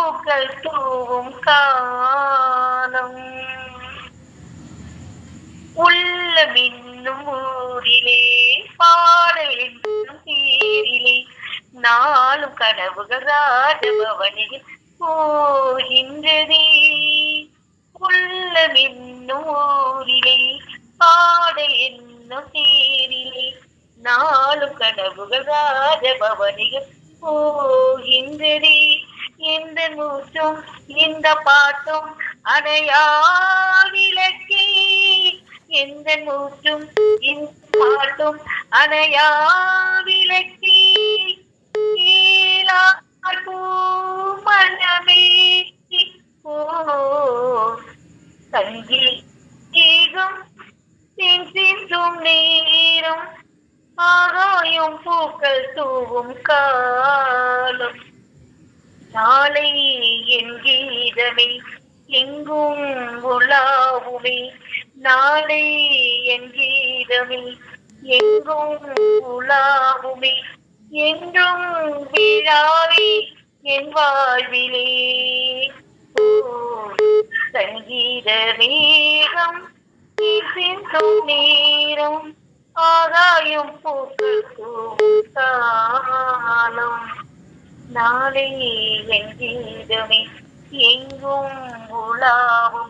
பூக்கள் தூவும் காலம் உள்ள மின்னும் ஊரிலே பாடல் என்னும் பேரிலே நாளும் கனவுகள் ராஜபவனில் போகின்றதே உள்ள மின்னும் ஊரிலே பாடல் என்னும் பேரிலே நாளும் கனவுகள் ராஜபவனில் போகின்றதே எந்த மூச்சும் இந்த பாட்டும் அணையா விளக்கே எந்த மூச்சும் இந்த பாட்டும் அணையா விளக்கே ஈலாப்பூ மனமே ஓ சங்கீகம் தேன் சிந்தும் நேரம் ஆகாயும் பூக்கள் தூவும் காலம் நாளை என் கீதமே எங்கும் உலாவுமே நாளை என் கீதமே எங்கும் உலாவுமே என்றும் விழாவே என் வாழ்விலே ஓ, சங்கீத மேகம் சிந்தும் நேரம் ஆகாயும் பூக்கள் தூவும் காலம் நாளை என் கீதமே எங்கும் உலாவும்